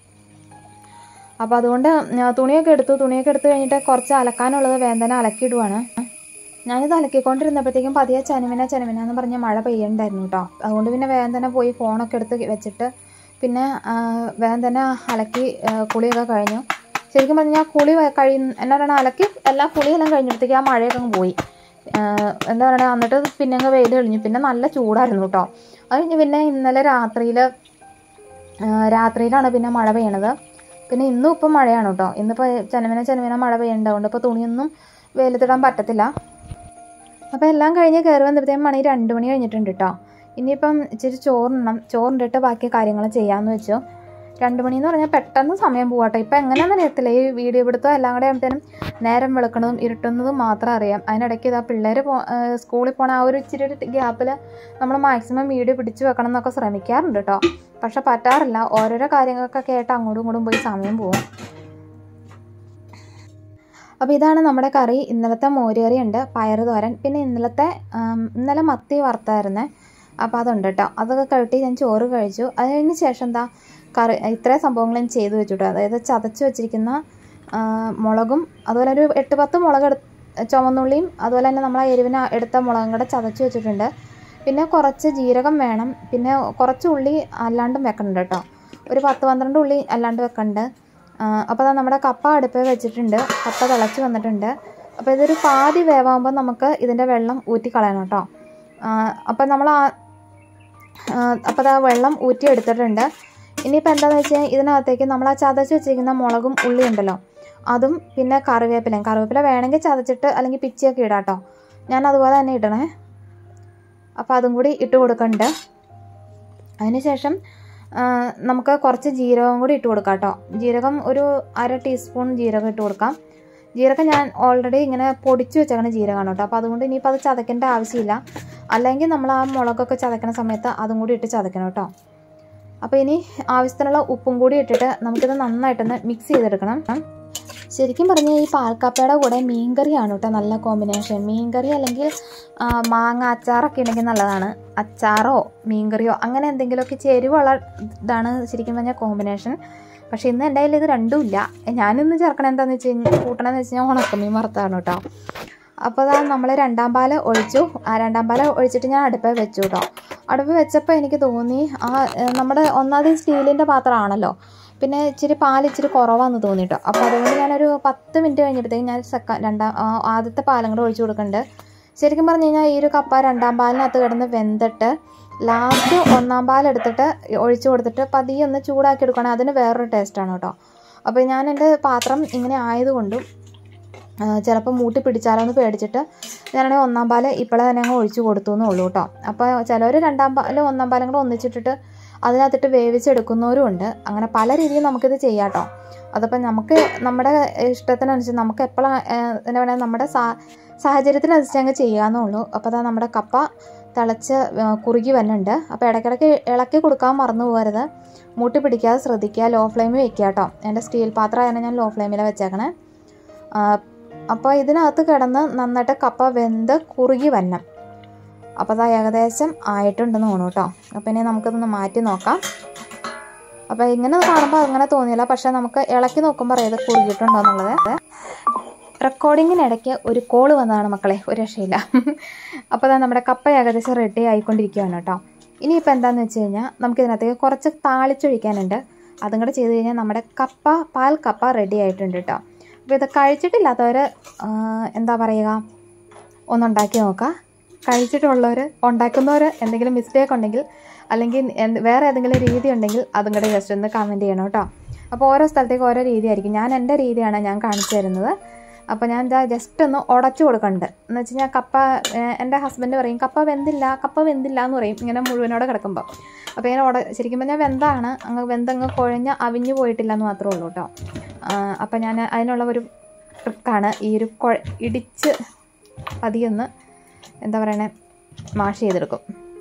അപ്പോൾ അതുകൊണ്ട് ഞാൻ തുണിയൊക്കെ എടുത്തു തുണിയൊക്കെ എടുത്ത് കഴിഞ്ഞിട്ട് കുറച്ച് അലക്കാനുള്ളത് വേദന അലക്കിയിടുവാണ് ഞാനിത് അലക്കിക്കൊണ്ടിരുന്നപ്പോഴത്തേക്കും പതിയെ ചനുവിന ചനുവിന എന്ന് പറഞ്ഞ് മഴ പെയ്യണ്ടായിരുന്നു കേട്ടോ അതുകൊണ്ട് പിന്നെ വേഗം തന്നെ പോയി ഫോണൊക്കെ എടുത്ത് വെച്ചിട്ട് പിന്നെ ആ, വേഗം തന്നെ അലക്കി ആ, കുളിയൊക്കെ കഴിഞ്ഞു ശരിക്കും പറഞ്ഞാൽ കുളി വ- കഴി എന്നാ പറയുക അലക്കി എല്ലാ കുളിയെല്ലാം കഴിഞ്ഞപ്പോഴത്തേക്ക് ആ മഴയൊക്കെ അങ്ങ് പോയി ആ, എന്താ പറയുക എന്നിട്ട് പിന്നെ അങ്ങ് വെയിൽ കഴിഞ്ഞു പിന്നെ നല്ല ചൂടായിരുന്നു കേട്ടോ അത് കഴിഞ്ഞ് പിന്നെ ഇന്നലെ രാത്രിയിൽ രാത്രിയിലാണ് പിന്നെ മഴ പെയ്യണത് പിന്നെ ഇന്നും ഇപ്പം മഴയാണ് കേട്ടോ ഇന്നിപ്പോൾ ചനവിന ചനവിന മഴ പെയ്യുന്നുണ്ടാവുകൊണ്ട് ഇപ്പോൾ തുണിയൊന്നും വെയിലത്തിടാൻ പറ്റത്തില്ല അപ്പോൾ എല്ലാം കഴിഞ്ഞ് കയറി വന്നപ്പോഴത്തേക്കും മണി രണ്ട് മണി കഴിഞ്ഞിട്ടുണ്ട് കേട്ടോ ഇനിയിപ്പം ഇച്ചിരി ചോറിടണം ചോറിണ്ടിട്ട് ബാക്കി കാര്യങ്ങൾ ചെയ്യാമെന്ന് വെച്ചു രണ്ട് മണി എന്ന് പറഞ്ഞാൽ പെട്ടെന്ന് സമയം പോവാട്ടോ ഇപ്പം എങ്ങനെയാണെന്ന് അറിയത്തില്ല ഈ വീഡിയോ പിടുത്തം എല്ലാം കൂടെ ആകുമ്പോഴത്തേനും നേരം വെളുക്കണതും ഇരുട്ടുന്നതും മാത്രം അറിയാം അതിനിടയ്ക്ക് ഇതാ പിള്ളേർ പോ ഏഹ് സ്കൂളിൽ പോണ ആ ഒരു ഇച്ചിരി ഒരു ഗ്യാപ്പിൽ നമ്മൾ മാക്സിമം വീഡിയോ പിടിച്ചു വെക്കണം എന്നൊക്കെ ശ്രമിക്കാറുണ്ട് കേട്ടോ പക്ഷെ പറ്റാറില്ല ഓരോരോ കാര്യങ്ങൾക്കൊക്കെ ആയിട്ട് അങ്ങോട്ടും ഇങ്ങോട്ടും പോയി സമയം പോകും അപ്പോൾ ഇതാണ് നമ്മുടെ കറി ഇന്നലത്തെ മോരുകറി ഉണ്ട് പയറ് തോരൻ പിന്നെ ഇന്നലത്തെ ആം, ഇന്നലെ മത്തി വറുത്തായിരുന്നേ അപ്പോൾ അതുണ്ട് കേട്ടോ അതൊക്കെ കഴിട്ടി ഞാൻ ചോറ് കഴിച്ചു അതിന് ശേഷം എന്താ കറി ഇത്രയും സംഭവങ്ങൾ ഞാൻ ചെയ്തു വെച്ചു കേട്ടോ അതായത് ചതച്ച് വെച്ചിരിക്കുന്ന ആ, മുളകും അതുപോലെ ഒരു എട്ട് പത്ത് മുളക് എടു ചുവന്നുള്ളിയും അതുപോലെ തന്നെ നമ്മൾ ആ എരിവിന് എടുത്ത മുളകും കൂടെ ചതച്ച് വെച്ചിട്ടുണ്ട് പിന്നെ കുറച്ച് ജീരകം വേണം പിന്നെ കുറച്ച് ഉള്ളി അല്ലാണ്ടും വെക്കണുണ്ട് കേട്ടോ ഒരു പത്ത് പന്ത്രണ്ട് ഉള്ളി അല്ലാണ്ട് വെക്കണ്ട് അപ്പോൾ ദാ നമ്മുടെ കപ്പ അടുപ്പിൽ വെച്ചിട്ടുണ്ട് കപ്പ തിളച്ച് വന്നിട്ടുണ്ട് അപ്പോൾ ഇതൊരു പാതി വേവാകുമ്പോൾ നമുക്ക് ഇതിൻ്റെ വെള്ളം ഊറ്റി കളയണം കേട്ടോ അപ്പോൾ നമ്മൾ ആ അപ്പോൾ അത് ആ വെള്ളം ഊറ്റി എടുത്തിട്ടുണ്ട് ഇനിയിപ്പോൾ എന്താണെന്ന് വെച്ചാൽ ഇതിനകത്തേക്ക് നമ്മൾ ആ ചതച്ച് വെച്ചിരിക്കുന്ന മുളകും ഉള്ളി ഉണ്ടല്ലോ അതും പിന്നെ കറിവേപ്പിലയും കറിവേപ്പില വേണമെങ്കിൽ ചതച്ചിട്ട് അല്ലെങ്കിൽ പിച്ചിയൊക്കെ ഇടാം കേട്ടോ ഞാൻ അതുപോലെ തന്നെ ഇടണേ അപ്പോൾ അതും കൂടി ഇട്ട് കൊടുക്കുന്നുണ്ട് അതിനുശേഷം ആ, നമുക്ക് കുറച്ച് ജീരകം കൂടി ഇട്ട് കൊടുക്കാം കേട്ടോ ജീരകം ഒരു അര ടീസ്പൂൺ ജീരകം ഇട്ട് കൊടുക്കാം ജീരകം ഞാൻ ഓൾറെഡി ഇങ്ങനെ പൊടിച്ച് വെച്ചേക്കണ ജീരകമാണ് കേട്ടോ അപ്പോൾ അതുകൊണ്ട് ഇനിയിപ്പോൾ അത് ചതക്കേണ്ട ആവശ്യമില്ല അല്ലെങ്കിൽ നമ്മൾ ആ മുളകൊക്കെ ചതക്കണ സമയത്ത് അതും കൂടി ഇട്ട് ചതക്കണം കേട്ടോ അപ്പോൾ ഇനി ആവശ്യത്തിനുള്ള ഉപ്പും കൂടി ഇട്ടിട്ട് നമുക്കിത് നന്നായിട്ടൊന്ന് മിക്സ് ചെയ്തെടുക്കണം ശരിക്കും പറഞ്ഞാൽ ഈ പാൽക്കപ്പയുടെ കൂടെ മീൻകറിയാണ് കേട്ടോ നല്ല കോമ്പിനേഷൻ മീൻകറി അല്ലെങ്കിൽ ആ, മാങ്ങ അച്ചാറൊക്കെ ഉണ്ടെങ്കിൽ നല്ലതാണ് അച്ചാറോ മീൻകറിയോ അങ്ങനെ എന്തെങ്കിലുമൊക്കെ ചേരുവയുള്ള ഇതാണ് ശരിക്കും പറഞ്ഞാൽ കോമ്പിനേഷൻ പക്ഷേ ഇന്ന് എൻ്റെ കയ്യിൽ ഇത് രണ്ടും ഇല്ല ഞാനിന്ന് ചേർക്കണത് എന്താണെന്ന് വെച്ച് കഴിഞ്ഞാൽ കൂട്ടണമെന്ന് വെച്ച് കഴിഞ്ഞാൽ ഉണക്കമീൻ വറുത്താണ് കേട്ടോ അപ്പോൾ അതാ നമ്മൾ രണ്ടാം പാൽ ഒഴിച്ചു ആ രണ്ടാം പാൽ ഒഴിച്ചിട്ട് ഞാൻ അടുപ്പിൽ വെച്ചു കേട്ടോ അടുപ്പിൽ വെച്ചപ്പോൾ എനിക്ക് തോന്നി ആ ഏ, നമ്മുടെ ഒന്നാമത് സ്റ്റീലിൻ്റെ പാത്രമാണല്ലോ പിന്നെ ഇച്ചിരി പാൽ ഇച്ചിരി കുറവാന്ന് തോന്നി കേട്ടോ അപ്പോൾ അതുകൊണ്ട് ഞാനൊരു പത്ത് മിനിറ്റ് കഴിഞ്ഞപ്പോഴത്തേക്കും ഞാൻ സെക്ക രണ്ടാം ആ, ആദ്യത്തെ പാലും കൂടെ ഒഴിച്ചു കൊടുക്കുന്നുണ്ട് ശരിക്കും പറഞ്ഞു കഴിഞ്ഞാൽ ഈ ഒരു കപ്പ രണ്ടാം പാലിനകത്ത് കിടന്ന് വെന്തിട്ട് ലാസ്റ്റ് ഒന്നാം പാൽ എടുത്തിട്ട് ഒഴിച്ചു കൊടുത്തിട്ട് പതിയെ ഒന്ന് ചൂടാക്കി എടുക്കുകയാണെങ്കിൽ അതിന് വേറൊരു ടേസ്റ്റാണ് കേട്ടോ അപ്പോൾ ഞാൻ എൻ്റെ പാത്രം ഇങ്ങനെ ആയതുകൊണ്ടും ചിലപ്പോൾ മൂട്ടി പിടിച്ചാലോ എന്ന് പേടിച്ചിട്ട് ഞാനാണെങ്കിൽ ഒന്നാം പാല് ഇപ്പോഴേ തന്നെ അങ്ങ് ഒഴിച്ചു കൊടുത്തു എന്നേ ഉള്ളൂ കേട്ടോ അപ്പോൾ ചിലവർ രണ്ടാം പാലും ഒന്നാം പാലും കൂടെ ഒന്നിച്ചിട്ടിട്ട് അതിനകത്തിട്ട് വേവിച്ചെടുക്കുന്നവരും ഉണ്ട് അങ്ങനെ പല രീതിയിൽ നമുക്കിത് ചെയ്യാം കേട്ടോ അതപ്പോൾ നമുക്ക് നമ്മുടെ ഇഷ്ടത്തിനനുസരിച്ച് നമുക്ക് എപ്പോഴാണ് എന്താ പറയുക നമ്മുടെ സാ സാഹചര്യത്തിനനുസരിച്ച് അങ്ങ് ചെയ്യാമെന്നേ ഉള്ളൂ അപ്പോൾ അതാ നമ്മുടെ കപ്പ തിളച്ച് ആ, കുറുകി വരുന്നുണ്ട് അപ്പോൾ ഇടയ്ക്കിടയ്ക്ക് ഇളക്കി കൊടുക്കാൻ മറന്നു പോകരുത് മൂട്ടി പിടിക്കാതെ ശ്രദ്ധിക്കുക ലോ ഫ്ലെയിമിൽ വെക്കുക കേട്ടോ എൻ്റെ സ്റ്റീൽ പാത്രം ആയതിനെ ഞാൻ ലോ ഫ്ലെയിമിലാണ് വെച്ചേക്കണേ ആ, അപ്പോൾ ഇതിനകത്ത് കിടന്ന് നന്നായിട്ട് കപ്പ വെന്ത് കുറുകി വരണം അപ്പോൾ അത് ഏകദേശം ആയിട്ടുണ്ടെന്ന് തോന്നുന്നു കേട്ടോ അപ്പോൾ ഇനി നമുക്കിതൊന്ന് മാറ്റി നോക്കാം അപ്പോൾ ഇങ്ങനെ കാണുമ്പോൾ അങ്ങനെ തോന്നിയില്ല പക്ഷേ നമുക്ക് ഇളക്കി നോക്കുമ്പോൾ അറിയാതെ കുറുകിയിട്ടുണ്ടോ എന്നുള്ളത് റെക്കോർഡിങ്ങിനിടയ്ക്ക് ഒരു കോള് വന്നതാണ് മക്കളെ ഒരു രക്ഷയില്ല അപ്പോൾ ദാ നമ്മുടെ കപ്പ ഏകദേശം റെഡി ആയിക്കൊണ്ടിരിക്കുകയാണ് കേട്ടോ ഇനിയിപ്പോൾ എന്താണെന്ന് വെച്ച് കഴിഞ്ഞാൽ നമുക്കിതിനകത്തേക്ക് കുറച്ച് താളിച്ചൊഴിക്കാനുണ്ട് അതും കൂടെ ചെയ്ത് കഴിഞ്ഞാൽ നമ്മുടെ കപ്പ പാൽ കപ്പ റെഡി ആയിട്ടുണ്ട് കേട്ടോ അപ്പോൾ ഇത് കഴിച്ചിട്ടില്ലാത്തവർ എന്താ പറയുക ഒന്നുണ്ടാക്കി നോക്കുക കഴിച്ചിട്ടുള്ളവർ ഉണ്ടാക്കുന്നവർ എന്തെങ്കിലും മിസ്റ്റേക്ക് ഉണ്ടെങ്കിൽ അല്ലെങ്കിൽ എന്ത് വേറെ ഏതെങ്കിലും രീതി ഉണ്ടെങ്കിൽ അതും കൂടെ ജസ്റ്റ് ഒന്ന് കമൻറ്റ് ചെയ്യണം കേട്ടോ അപ്പോൾ ഓരോ സ്ഥലത്തേക്ക് ഓരോ രീതിയായിരിക്കും ഞാൻ എൻ്റെ രീതിയാണ് ഞാൻ കാണിച്ചു തരുന്നത് അപ്പോൾ ഞാൻ ഇതാ ജസ്റ്റ് ഒന്ന് ഉടച്ചു കൊടുക്കുന്നുണ്ട് എന്ന് വെച്ച് കഴിഞ്ഞാൽ കപ്പ ഏഹ്, എൻ്റെ ഹസ്ബൻഡ് പറയും കപ്പ വെന്തില്ല കപ്പ വെന്തില്ല എന്ന് പറയും ഇങ്ങനെ മുഴുവനോടെ കിടക്കുമ്പോൾ അപ്പോൾ ഇങ്ങനെ ഉട ശരിക്കും പറഞ്ഞാൽ വെന്താണ് അങ്ങ് വെന്തങ്ങ് കുഴഞ്ഞ് അവിഞ്ഞു പോയിട്ടില്ല എന്ന് മാത്രമേ ഉള്ളൂ കേട്ടോ അപ്പോൾ ഞാൻ അതിനുള്ള ഒരു ട്രിക്കാണ് ഈ ഒരു കുഴ ഇടിച്ച് പതിയൊന്ന് എന്താ പറയണേ മാഷ് ചെയ്തെടുക്കും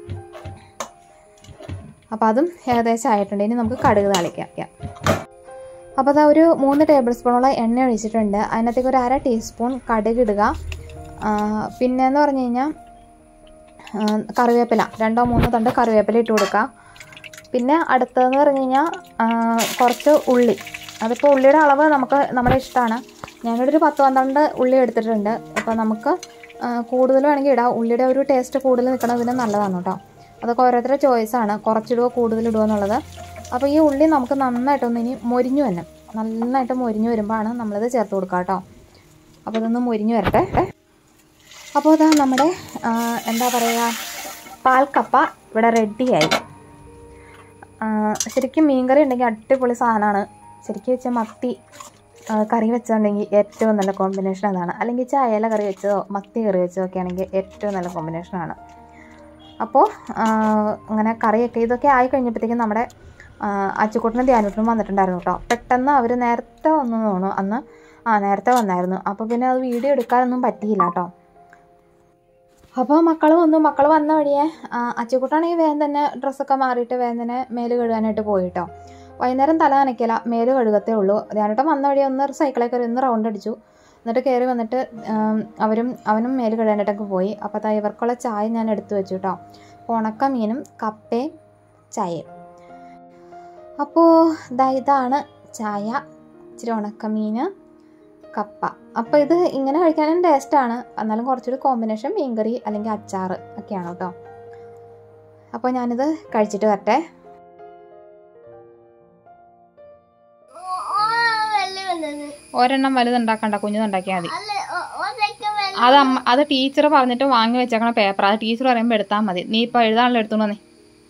അപ്പോൾ അതും ഏകദേശം ആയിട്ടുണ്ട് ഇനി നമുക്ക് കടുക് താളിക്കാം അപ്പോൾ അതാ ഒരു മൂന്ന് ടേബിൾ സ്പൂണോളം എണ്ണ ഒഴിച്ചിട്ടുണ്ട് അതിനകത്തേക്ക് ഒരു അര ടീസ്പൂൺ കടുക് ഇടുക ആ, പിന്നെന്ന് പറഞ്ഞു കഴിഞ്ഞാൽ ആ, കറിവേപ്പില രണ്ടോ മൂന്നോ തണ്ട് കറിവേപ്പില ഇട്ട് കൊടുക്കുക പിന്നെ അടുത്തതെന്ന് പറഞ്ഞു കഴിഞ്ഞാൽ ആ, കുറച്ച് ഉള്ളി അതിപ്പോൾ ഉള്ളിയുടെ അളവ് നമുക്ക് നമ്മുടെ ഇഷ്ടമാണ് ഞാനിവിടെ ഒരു പത്ത് പന്ത്രണ്ട് ഉള്ളി എടുത്തിട്ടുണ്ട് അപ്പോൾ നമുക്ക് ആ, കൂടുതൽ വേണമെങ്കിൽ ഇടാം ഉള്ളിയുടെ ഒരു ടേസ്റ്റ് കൂടുതൽ നിൽക്കണതിന് നല്ലതാണ് കേട്ടോ അതൊക്കെ ഓരോരുത്തരുടെ ചോയ്സാണ് കുറച്ചിടുവോ കൂടുതലിടുവോ എന്നുള്ളത് അപ്പോൾ ഈ ഉള്ളി നമുക്ക് നന്നായിട്ടൊന്ന് ഇനി മൊരിഞ്ഞു വരണം നന്നായിട്ട് മൊരിഞ്ഞു വരുമ്പോഴാണ് നമ്മളിത് ചേർത്ത് കൊടുക്കുക കേട്ടോ അപ്പോൾ ഇതൊന്ന് മൊരിഞ്ഞു വരട്ടെ അപ്പോൾ ഇതാ നമ്മുടെ ആ, എന്താ പറയുക പാൽക്കപ്പ ഇവിടെ റെഡിയായി ആ, ശരിക്കും മീൻകറി ഉണ്ടെങ്കിൽ അടിപൊളി സാധനമാണ് ശരിക്കും വെച്ചാൽ മത്തി ആ, കറി വെച്ചിട്ടുണ്ടെങ്കിൽ ഏറ്റവും നല്ല കോമ്പിനേഷൻ അതാണ് അല്ലെങ്കിൽ ചായല കറി വെച്ചതോ മത്തി കറി വെച്ചതോ ഒക്കെ ആണെങ്കിൽ ഏറ്റവും നല്ല കോമ്പിനേഷനാണ് അപ്പോൾ ആ, അങ്ങനെ കറിയൊക്കെ ഇതൊക്കെ ആയി കഴിഞ്ഞപ്പോഴത്തേക്കും നമ്മുടെ ആ, അച്ചുക്കുട്ടനും ധ്യാനൂട്ടനും വന്നിട്ടുണ്ടായിരുന്നു കേട്ടോ പെട്ടെന്ന് അവർ നേരത്തെ വന്നു തോന്നുന്നു അന്ന് ആ നേരത്തെ വന്നായിരുന്നു അപ്പോൾ പിന്നെ അത് വീഡിയോ എടുക്കാനൊന്നും പറ്റിയില്ല കേട്ടോ അപ്പോൾ മക്കൾ വന്നു മക്കൾ വന്ന വഴിയെ ആ, അച്ചുക്കുട്ടാണെങ്കിൽ വേഗം തന്നെ ഡ്രസ്സൊക്കെ മാറിയിട്ട് വേഗം തന്നെ മേല് കഴുകാനായിട്ട് പോയി കേട്ടോ വൈകുന്നേരം തല നനയ്ക്കില്ല മേല് കഴുകത്തേ ഉള്ളൂ ധ്യാനോട്ടം വന്ന വഴിയെ ഒന്ന് സൈക്കിളിൽ കയറി ഒന്ന് റൗണ്ട് അടിച്ചു എന്നിട്ട് കയറി വന്നിട്ട് ആം, അവരും അവനും മേല് കഴുകാനായിട്ടൊക്കെ പോയി അപ്പോൾ അതാ ഇവർക്കുള്ള ചായ ഞാൻ എടുത്തു വെച്ചു കേട്ടോ ഉണക്ക മീനും കപ്പയും ചായയും അപ്പോൾ ദാ ഇതാണ് ചായ ഇച്ചിരി ഉണക്കമീൻ കപ്പ അപ്പോൾ ഇത് ഇങ്ങനെ കഴിക്കാനും ടേസ്റ്റാണ് എന്നാലും കുറച്ചുകൂടി കോമ്പിനേഷൻ മീൻകറി അല്ലെങ്കിൽ അച്ചാർ ഒക്കെയാണ് കേട്ടോ അപ്പോൾ ഞാനിത് കഴിച്ചിട്ട് വരട്ടെ ഒരെണ്ണം വലുതുണ്ടാക്കണ്ട കുഞ്ഞതുണ്ടാക്കിയാൽ മതി അത് അമ്മ അത് ടീച്ചർ പറഞ്ഞിട്ട് വാങ്ങി വെച്ചേക്കണ പേപ്പർ അത് ടീച്ചർ പറയുമ്പോൾ എടുത്താൽ മതി നീ ഇപ്പോൾ എഴുതാനുള്ള എടുത്തോണ്ട് വന്നേ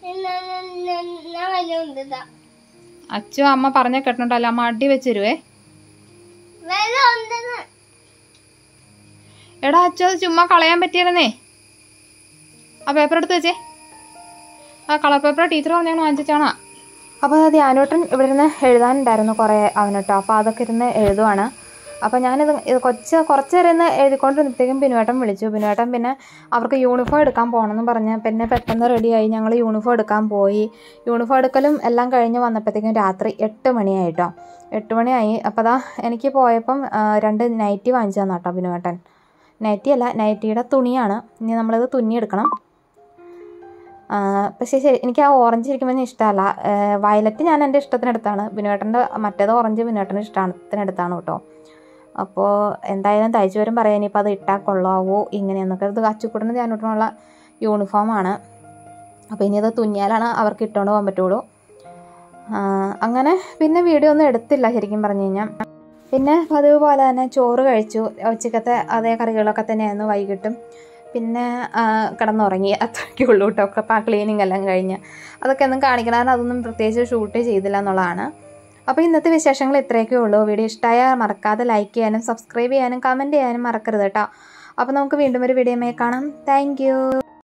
അച്ചു അമ്മ പറഞ്ഞ കേട്ടിട്ടുണ്ടല്ലോ അമ്മ അടി വെച്ച് തരുവേ എടാ അച്ചു അത് ചുമ്മാ കളയാൻ പറ്റിയിരുന്നേ ആ പേപ്പർ എടുത്ത് വെച്ചേ ആ കളർ പേപ്പർ ടീച്ചർ പറഞ്ഞാണ് വാങ്ങിച്ചാണോ അപ്പോൾ അത് ധ്യാനോട്ടൻ ഇവിടെ ഇരുന്ന് എഴുതാനുണ്ടായിരുന്നു കുറേ അവനോട്ടോ അപ്പോൾ അതൊക്കെ ഇരുന്ന് എഴുതുവാണ് അപ്പോൾ ഞാനിത് ഇത് കൊച്ച് കുറച്ച് നേരം ഒന്ന് എഴുതിക്കൊണ്ടിരുന്നപ്പോഴത്തേക്കും ബിനുവേട്ടൻ വിളിച്ചു ബിനുവേട്ടൻ പിന്നെ അവർക്ക് യൂണിഫോം എടുക്കാൻ പോകണമെന്ന് പറഞ്ഞ് പിന്നെ പെട്ടെന്ന് റെഡിയായി ഞങ്ങൾ യൂണിഫോം എടുക്കാൻ പോയി യൂണിഫോം എടുക്കലും എല്ലാം കഴിഞ്ഞ് വന്നപ്പോഴത്തേക്കും രാത്രി എട്ട് മണിയായിട്ടോ എട്ട് മണിയായി അപ്പോൾ അതാ എനിക്ക് പോയപ്പം ആ, രണ്ട് നൈറ്റി വാങ്ങിച്ചു തന്നു കേട്ടോ ബിനുവേട്ടൻ നൈറ്റി അല്ല നൈറ്റിയുടെ തുണിയാണ് ഇനി നമ്മളിത് തുന്നിയെടുക്കണം ആ, പക്ഷേ ശരി എനിക്ക് ആ ഓറഞ്ച് ഇരിക്കുമ്പോൾ ഇഷ്ടമല്ല വയലറ്റ് ഞാൻ എൻ്റെ ഇഷ്ടത്തിനെടുത്താണ് ബിനുവേട്ടൻ്റെ മറ്റേത് ഓറഞ്ച് ബിനുവേട്ടൻ്റെ ഇഷ്ടത്തിനെടുത്താണ് കേട്ടോ അപ്പോൾ എന്തായാലും തയ്ച്ചു വരും പറയാം ഇനിയിപ്പോൾ അത് ഇട്ടാൽ കൊള്ളാവോ ഇങ്ങനെയെന്നൊക്കെ ഇത് അച്ചുക്കുട്ടന് ഞാനിട്ടുള്ള യൂണിഫോമാണ് അപ്പോൾ ഇനി അത് തുന്നിയാലാണ് അവർക്ക് ഇട്ടുകൊണ്ട് പോകാൻ പറ്റുള്ളൂ ആ, അങ്ങനെ പിന്നെ വീഡിയോ ഒന്നും എടുത്തില്ല ശരിക്കും പറഞ്ഞു കഴിഞ്ഞാൽ പിന്നെ പതിവ് പോലെ തന്നെ ചോറ് കഴിച്ചു ഉച്ചക്കത്തെ അതേ കറികളൊക്കെ തന്നെയായിരുന്നു വൈകിട്ടും പിന്നെ ആ, കിടന്നുറങ്ങി അത്രയ്ക്കേ ഉള്ളൂ കേട്ടോ ഒക്കെ ആ ക്ലീനിങ് എല്ലാം കഴിഞ്ഞ് അതൊക്കെ ഒന്നും കാണിക്കണം കാരണം അതൊന്നും പ്രത്യേകിച്ച് ഷൂട്ട് ചെയ്തില്ല എന്നുള്ളതാണ് അപ്പോൾ ഇന്നത്തെ വിശേഷങ്ങൾ ഇത്രയൊക്കെ ഉള്ളൂ വീഡിയോ ഇഷ്ടമായാൽ മറക്കാതെ ലൈക്ക് ചെയ്യാനും സബ്സ്ക്രൈബ് ചെയ്യാനും കമൻറ്റ് ചെയ്യാനും മറക്കരുത് കേട്ടോ അപ്പോൾ നമുക്ക് വീണ്ടും ഒരു വീഡിയോമായി കാണാം താങ്ക്